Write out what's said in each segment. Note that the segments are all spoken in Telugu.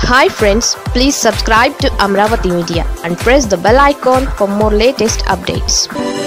hi friends please subscribe to Amaravati media and press the bell icon for more latest updates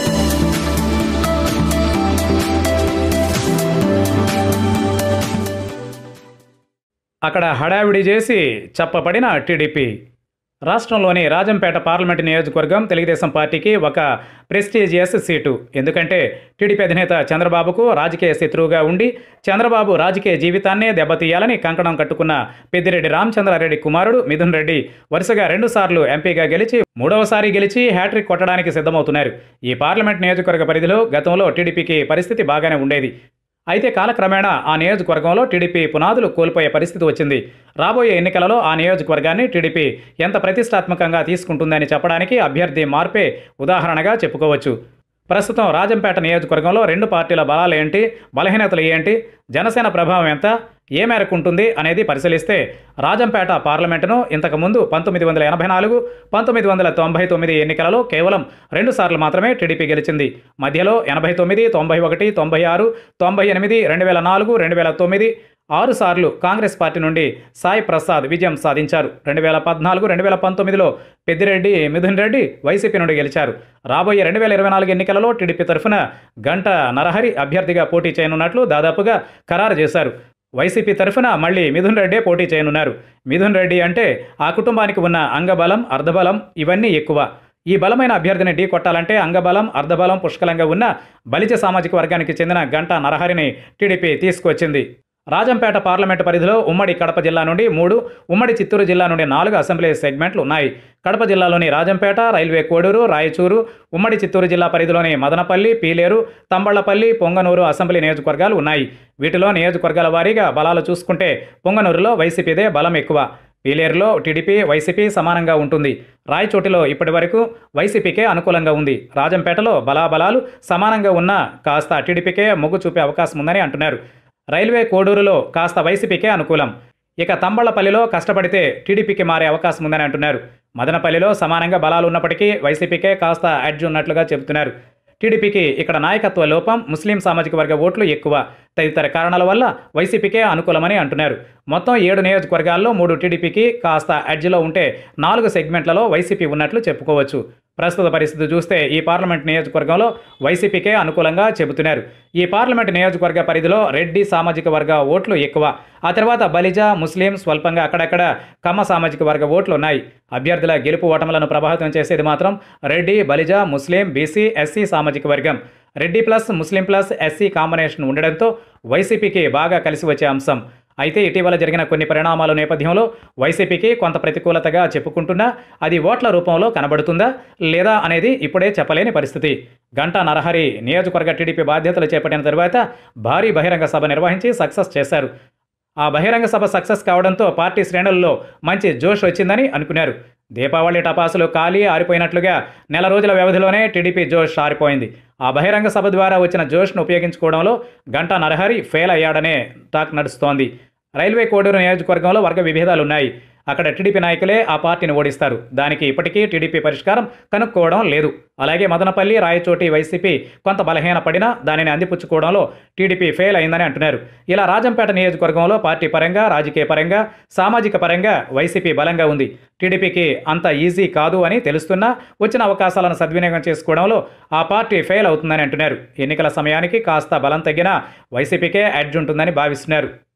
అక్కడ హడావిడి చేసి చప్పబడిన టీడీపీ రాష్ట్రంలోని రాజంపేట పార్లమెంటు నియోజకవర్గం తెలుగుదేశం పార్టీకి ఒక ప్రెస్టీజియస్ సీటు ఎందుకంటే టీడీపీ అధినేత చంద్రబాబుకు రాజకీయ శత్రువుగా ఉండి చంద్రబాబు రాజకీయ జీవితాన్నే దెబ్బతీయాలని కంకణం కట్టుకున్న పెద్దిరెడ్డి రామచంద్రారెడ్డి కుమారుడు మిథున్ రెడ్డి వరుసగా రెండుసార్లు ఎంపీగా గెలిచి మూడవసారి గెలిచి హ్యాట్రిక్ కొట్టడానికి సిద్ధమవుతున్నారు ఈ పార్లమెంట్ నియోజకవర్గ పరిధిలో గతంలో టీడీపీకి పరిస్థితి బాగానే ఉండేది అయితే కాలక్రమేణా ఆ నియోజకవర్గంలో టీడీపీ పునాదులు కోల్పోయే పరిస్థితి వచ్చింది రాబోయే ఎన్నికలలో ఆ నియోజకవర్గాన్ని టీడీపీ ఎంత ప్రతిష్టాత్మకంగా తీసుకుంటుందని చెప్పడానికి అభ్యర్థి మార్పే ఉదాహరణగా చెప్పుకోవచ్చు ప్రస్తుతం రాజంపేట నియోజకవర్గంలో రెండు పార్టీల బలాలు ఏంటి బలహీనతలు ఏంటి జనసేన ప్రభావం ఎంత ఏ మేరకు ఉంటుంది అనేది పరిశీలిస్తే రాజంపేట పార్లమెంటును ఇంతకుముందు పంతొమ్మిది వందల ఎనభై నాలుగు పంతొమ్మిది వందల తొంభై తొమ్మిది ఎన్నికలలో కేవలం రెండు సార్లు మాత్రమే టీడీపీ గెలిచింది మధ్యలో ఎనభై తొమ్మిది తొంభై ఒకటి తొంభై ఆరు తొంభై ఎనిమిది రెండు వేల నాలుగు రెండు వేల తొమ్మిది ఆరు సార్లు కాంగ్రెస్ పార్టీ నుండి సాయి ప్రసాద్ విజయం సాధించారు రెండు వేల పద్నాలుగు రెండు వేల పంతొమ్మిదిలో పెద్దిరెడ్డి మిథున్ రెడ్డి వైసీపీ నుండి గెలిచారు రాబోయే రెండు వేల ఇరవై నాలుగు ఎన్నికలలో టీడీపీ తరఫున గంట నరహరి అభ్యర్థిగా పోటీ చేయనున్నట్లు దాదాపుగా ఖరారు చేశారు వైసీపీ తరఫున మళ్ళీ మిథున్ రెడ్డే పోటీ చేయనున్నారు మిథున్ రెడ్డి అంటే ఆ కుటుంబానికి ఉన్న అంగబలం అర్ధబలం ఇవన్నీ ఎక్కువ ఈ బలమైన అభ్యర్థిని ఢీ కొట్టాలంటే అంగబలం అర్ధబలం పుష్కలంగా ఉన్న బలిజ సామాజిక వర్గానికి చెందిన గంట నరహరిని టీడీపీ తీసుకొచ్చింది రాజంపేట పార్లమెంటు పరిధిలో ఉమ్మడి కడప జిల్లా నుండి మూడు ఉమ్మడి చిత్తూరు జిల్లా నుండి నాలుగు అసెంబ్లీ సెగ్మెంట్లు ఉన్నాయి కడప జిల్లాలోని రాజంపేట రైల్వే కోడూరు రాయచూరు ఉమ్మడి చిత్తూరు జిల్లా పరిధిలోని మదనపల్లి పీలేరు తంబళ్లపల్లి పొంగనూరు అసెంబ్లీ నియోజకవర్గాలు ఉన్నాయి వీటిలో నియోజకవర్గాల వారీగా బలాలు చూసుకుంటే పొంగనూరులో వైసీపీదే బలం ఎక్కువ పీలేరులో టీడీపీ వైసీపీ సమానంగా ఉంటుంది రాయచోటిలో ఇప్పటి వరకు వైసీపీకే అనుకూలంగా ఉంది రాజంపేటలో బలాబలాలు సమానంగా ఉన్నా కాస్త టీడీపీకే మొగ్గు చూపే అవకాశం ఉందని అంటున్నారు రైల్వే కోడూరులో కాస్త వైసీపీకే అనుకూలం ఇక తంబళ్లపల్లిలో కష్టపడితే టీడీపీకి మారే అవకాశం ఉందని అంటున్నారు మదనపల్లిలో సమానంగా బలాలు ఉన్నప్పటికీ వైసీపీకే కాస్త అడ్జు ఉన్నట్లుగా చెబుతున్నారు టీడీపీకి ఇక్కడ నాయకత్వ లోపం ముస్లిం సామాజిక వర్గ ఓట్లు ఎక్కువ తదితర కారణాల వల్ల వైసీపీకే అనుకూలమని అంటున్నారు మొత్తం ఏడు నియోజకవర్గాల్లో మూడు టీడీపీకి కాస్త అడ్జిలో ఉంటే నాలుగు సెగ్మెంట్లలో వైసీపీ ఉన్నట్లు చెప్పుకోవచ్చు ప్రస్తుత పరిస్థితి చూస్తే ఈ పార్లమెంట్ నియోజకవర్గంలో వైసీపీకే అనుకూలంగా చెబుతున్నారు ఈ పార్లమెంట్ నియోజకవర్గ పరిధిలో రెడ్డి సామాజిక వర్గ ఓట్లు ఎక్కువ ఆ తర్వాత బలిజ ముస్లిం స్వల్పంగా అక్కడక్కడ కమ్మ సామాజిక వర్గ ఓట్లు ఉన్నాయి అభ్యర్థుల గెలుపు ఓటములను ప్రభావితం చేసేది మాత్రం Reddy Balija Muslim BC SC సామాజిక వర్గం Reddy plus Muslim plus SC combination ఉండడంతో వైసీపీకి బాగా కలిసి వచ్చే అంశం అయితే ఇటీవల జరిగిన కొన్ని పరిణామాల నేపథ్యంలో వైసీపీకి కొంత ప్రతికూలతగా చెప్పుకుంటున్నా అది ఓట్ల రూపంలో కనబడుతుందా లేదా అనేది ఇప్పుడే చెప్పలేని పరిస్థితి గంటా నరహరి నియోజకవర్గ టీడీపీ బాధ్యతలు చేపట్టిన తరువాత భారీ బహిరంగ సభ నిర్వహించి సక్సెస్ చేశారు ఆ బహిరంగ సభ సక్సెస్ కావడంతో పార్టీ శ్రేణుల్లో మంచి జోష్ వచ్చిందని అనుకున్నారు దీపావళి టపాసులు ఖాళీ ఆరిపోయినట్లుగా నెల రోజుల వ్యవధిలోనే టీడీపీ జోష్ ఆరిపోయింది ఆ బహిరంగ సభ ద్వారా వచ్చిన జోష్ను ఉపయోగించుకోవడంలో గంటా నరహరి ఫెయిల్ అయ్యాడనే టాక్ నడుస్తోంది రైల్వే కోడూరు నియోజకవర్గంలో వర్గ విభేదాలు ఉన్నాయి అక్కడ టీడీపీ నాయకులే ఆ పార్టీని ఓడిస్తారు దానికి ఇప్పటికీ టీడీపీ పరిష్కారం కనుక్కోవడం లేదు అలాగే మదనపల్లి రాయచోటి వైసీపీ కొంత బలహీన పడినా దానిని అందిపుచ్చుకోవడంలో టీడీపీ ఫెయిల్ అయిందని అంటున్నారు ఇలా రాజంపేట నియోజకవర్గంలో పార్టీ పరంగా రాజకీయ పరంగా సామాజిక పరంగా వైసీపీ బలంగా ఉంది టీడీపీకి అంత ఈజీ కాదు అని తెలుస్తున్నా వచ్చిన అవకాశాలను సద్వినియోగం చేసుకోవడంలో ఆ పార్టీ ఫెయిల్ అవుతుందని అంటున్నారు ఎన్నికల సమయానికి కాస్త బలం తగ్గినా వైసీపీకే అడ్జ్ ఉంటుందని భావిస్తున్నారు